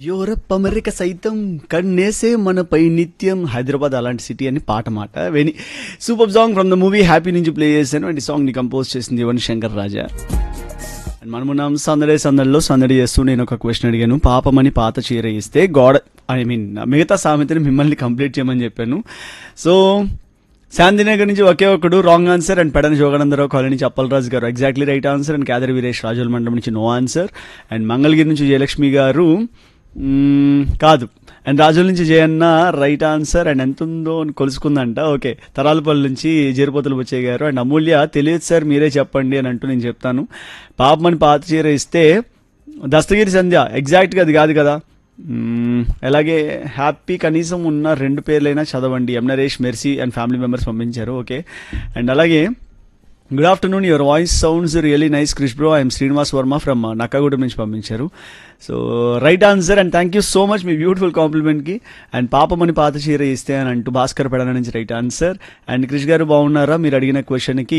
Europe America సైతం కన్నేసే మనపై నిత్యం హైదరాబాద్ అలాంటి సిటీ అని పాట మాట వెని super song from the movie happy నుంచి ప్లే చేశాను అండ్ ఈ సాంగ్ ని కంపోజ్ చేసింది యువన్ శంకర్ రాజా అండ్ మనమున్నాం సందడే సందడిలో సందడి చేస్తూ నేను ఒక క్వశ్చన్ అడిగాను పాపమని పాత చీర ఇస్తే గోడ ఐ మీన్ మిగతా సామెతని మిమ్మల్ని కంప్లీట్ చేయమని చెప్పాను సో శాంతినగర్ నుంచి ఒకే ఒకడు wrong answer and Pedana Joganandarao colony నుంచి Appalaraju garu exactly right answer and Kedar Veeresh Rajula మండలం నుంచి నో ఆన్సర్ అండ్ మంగళగిరి నుంచి జయలక్ష్మి గారు మ్మ్, కాదు అండ్ రాజుల నుంచి జయన్న రైట్ ఆన్సర్ అండ్ ఎంత ఉందో అని కొలుసుకుందంట ఓకే తరాలపల్లి నుంచి జేరుపోతులు వచ్చే గారు అండ్ అమూల్య తెలియదు సార్ మీరే చెప్పండి అని అంటూ నేను చెప్తాను పాపమని పాత చీర ఇస్తే దస్తగిరి సంధ్య ఎగ్జాక్ట్గా అది కాదు కదా మ్మ్, అలాగే హ్యాపీ కనీసం ఉన్న రెండు పేర్లైనా చదవండి M Naresh Mercy and family members పంపించారు ఓకే అండ్ అలాగే good afternoon your voice sounds really nice Krish bro I'm Srinivas Varma from Nakkagudem నుంచి పంపించారు so right answer and thank you so much మీ బ్యూటిఫుల్ కాంప్లిమెంట్కి అండ్ పాపమని పాత చీర ఇస్తే అని అంటూ భాస్కర్ పెడన నుంచి రైట్ ఆన్సర్ అండ్ క్రిష్ గారు బాగున్నారా మీరు అడిగిన క్వశ్చన్కి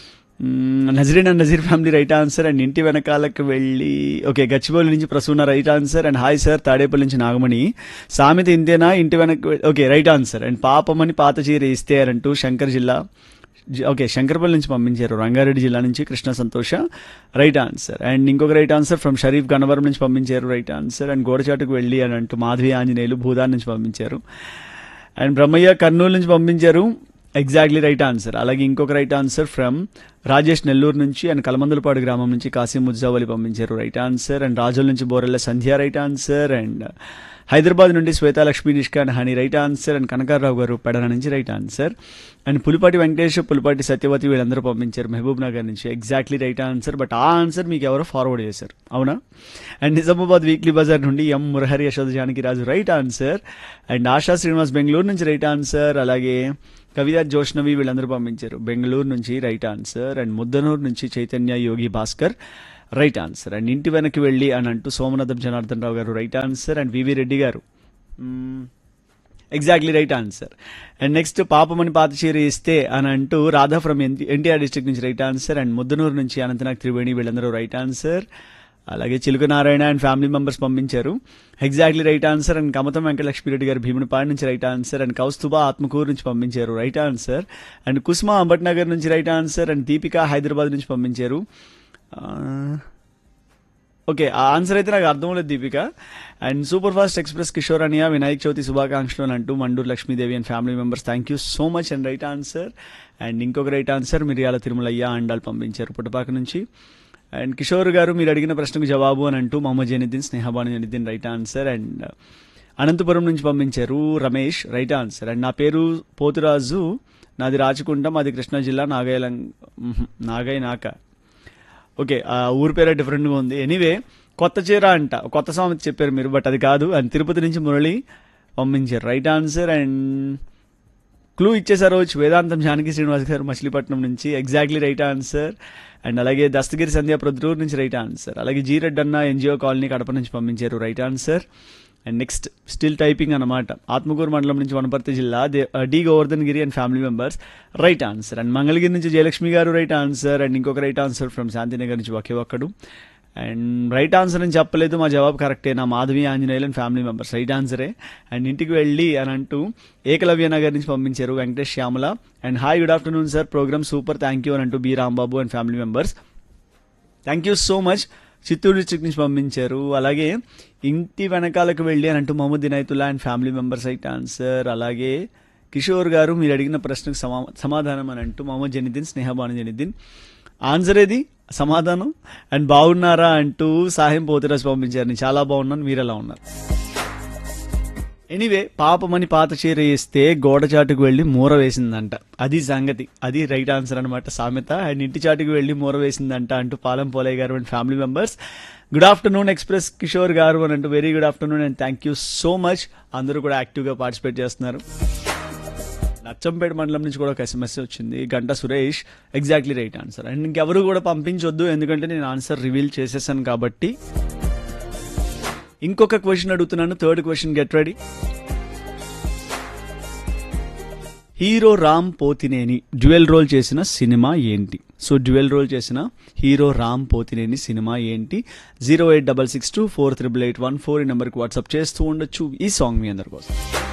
Nazreen and Nazeer family right answer and ఇంటి వెనకాలకు వెళ్ళి ఓకే గచ్చిబౌలి నుంచి Prasuna right answer and hi sir Tadepalli నుంచి నాగమణి సామెత ఇంతేనా ఇంటి వెనక ఓకే రైట్ ఆన్సర్ అండ్ పాపమని పాత చీర ఇస్తే అని అంటూ శంకర్ జిల్లా జి- ఓకే శంకర్పల్లి నుంచి పంపించారు రంగారెడ్డి జిల్లా నుంచి Krishna Santosha right answer and ఇంకొక right answer from Sharif Gannavaram నుంచి పంపించారు రైట్ ఆన్సర్ అండ్ గోడచాటుకు వెళ్ళి అని అంటూ మాధవి ఆంజనేయులు భూదాన్ నుంచి పంపించారు అండ్ బ్రహ్మయ్య కర్నూలు నుంచి పంపించారు ఎగ్జాక్ట్లీ రైట్ ఆన్సర్ అలాగే ఇంకొక right answer from Rajesh Nellore నుంచి అండ్ కలమందులపాడు గ్రామం నుంచి కాసిం ముజ్జావలి పంపించారు రైట్ ఆన్సర్ అండ్ రాజుల నుంచి Borella Sandhya right answer and Hyderabad నుండి శ్వేతా లక్ష్మీ నిష్కాన్ హని right answer and Kanakarao garu Pedana నుంచి right answer and Pulipati Venkatesh Pulipati Satyavati వీళ్ళందరూ పంపించారు మహబూబ్ నగర్ నుంచి ఎగ్జాక్ట్లీ రైట్ ఆన్సర్ బట్ ఆ ఆన్సర్ మీకు ఎవరో ఫార్వర్డ్ చేశారు అవునా అండ్ నిజామాబాద్ వీక్లీ బజార్ నుండి M Murahari Yashoda Janaki Raju right answer and Asha Srinivas Bengaluru నుంచి రైట్ ఆన్సర్ అలాగే కవిత జోష్నవి వీళ్ళందరూ పంపించారు బెంగళూరు నుంచి రైట్ ఆన్సర్ అండ్ ముద్దనూరు నుంచి Chaitanya Yogi Bhaskar right answer and ఇంటి వెనక్కి వెళ్ళి అని అంటూ Somanatham Janardhan Rao garu right answer and V V Reddy garu exactly right answer and next పాపమని పాత చీర ఇస్తే అని అంటూ రాధా ఫ్రమ్ ఎన్టీఆర్ డిస్ట్రిక్ట్ నుంచి రైట్ ఆన్సర్ అండ్ ముద్దనూరు నుంచి అనంతనాగ్ త్రివేణి వీళ్ళందరూ రైట్ ఆన్సర్ అలాగే Chiluka Narayana and family members పంపించారు exactly right answer and Kamatam Venkatalakshmi Reddy garu Bheemunipadu నుంచి right answer and Kaustubha Atmakur నుంచి పంపించారు right answer and Kusuma Ambatnagar నుంచి right answer and Deepika Hyderabad నుంచి పంపించారు ఆ, ఓకే ఆ ఆన్సర్ అయితే నాకు అర్థం లేదు Deepika and super fast express Kishore అనియా వినాయక చవితి శుభాకాంక్షలు అని అంటూ Manduru Lakshmidevi and family members thank you so much and right answer and ఇంకొక రైట్ ఆన్సర్ మిరియాల తిరుమలయ్య అండాలు పంపించారు పుట్టపాక నుంచి అండ్ కిషోర్ గారు మీరు అడిగిన ప్రశ్నకు జవాబు అని అంటూ Mohammed Janiddin Snehabanu Janiddin right answer and Anantapur నుంచి పంపించారు రమేష్ రైట్ ఆన్సర్ అండ్ నా పేరు పోతురాజు నాది రాచకుండం అది కృష్ణా జిల్లా నాగయ్య నాగయ్య నాక ఓకే ఆ ఊరి పేరే డిఫరెంట్గా ఉంది ఎనీవే కొత్త చీర అంట కొత్త సామెత చెప్పారు మీరు బట్ అది కాదు అండ్ తిరుపతి నుంచి మురళి పంపించారు రైట్ ఆన్సర్ అండ్ క్లూ ఇచ్చేసారు వచ్చి వేదాంతం జానకి శ్రీనివాస్ గారు మచిలీపట్నం నుంచి ఎగ్జాక్ట్లీ రైట్ ఆన్సర్ అండ్ అలాగే దస్తగిరి సంధ్య ప్రొద్దుటూరు నుంచి రైట్ ఆన్సర్ అలాగే జీ రెడ్డి అన్న ఎన్జిఓ కాలనీ కడప నుంచి పంపించారు right answer and next still typing అన్నమాట ఆత్మకూరు మండలం నుంచి వనపర్తి జిల్లా దే- ఆ, D Govardhan Giri and family members right answer and Mangalagiri నుంచి Jayalakshmi garu right answer and ఇంకొక రైట్ ఆన్సర్ ఫ్రమ్ శాంతినగర్ నుంచి ఒకే ఒక్కడు అండ్ రైట్ ఆన్సర్ అని చెప్పలేదు మా జవాబు కరెక్టే నా Madhavi Anjaneyulu and family members right ఆన్సరే అండ్ ఇంటికి వెళ్ళి అని అంటూ ఏకలవ్య నగర్ నుంచి పంపించారు Venkatesh Shyamala and hi good afternoon sir program super thank you అని అంటూ B Rambabu and family members thank you so much Chittoor district నుంచి పంపించారు అలాగే ఇంటి వెనకాలకు వెళ్ళి అని అంటూ Mohammed Dinaitullah and family members right answer అలాగే కిషోర్ గారు మీరు అడిగిన ప్రశ్నకు సమా సమాధానం అని అంటూ మహమ్మద్ జనిద్దీన్ స్నేహబాను జనిద్దీన్ ఆన్సర్ ఏది సమాధానం అండ్ బాగున్నారా అంటూ సాయం పోతురాజు పంపించారు నేను చాలా బాగున్నాను మీరు ఎలా ఉన్నారు ఎనీవే పాపమని పాత చీర వేస్తే గోడ చాటుకు వెళ్ళి మూర వేసిందంట అది సంగతి అది రైట్ ఆన్సర్ అనమాట సామెత అండ్ ఇంటి చాటుకు వెళ్ళి మూర వేసిందంట అంటూ Palem Polaiah garu and family members good afternoon express Kishore garu అని అంటూ very good afternoon and thank you so much అందరూ కూడా యాక్టివ్గా పార్టిసిపేట్ చేస్తున్నారు నచ్చంపేట మండలం నుంచి కూడా ఒక ఎస్ఎంఎస్ వచ్చింది గంట Suresh exactly right answer and ఇంకెవరు కూడా పంపించొద్దు ఎందుకంటే నేను ఆన్సర్ రివీల్ చేసేసాను కాబట్టి ఇంకొక క్వశ్చన్ అడుగుతున్నాను third question get ready hero Ram Pothineni dual role చేసిన సినిమా ఏంటి సో డ్యువెల్ రోల్ చేసిన హీరో రామ్ పోతినేని సినిమా ఏంటి zero eight double six two four triple eight one four ఈ నెంబర్కి వాట్సాప్ చేస్తూ ఉండొచ్చు ఈ సాంగ్ మీ అందరి కోసం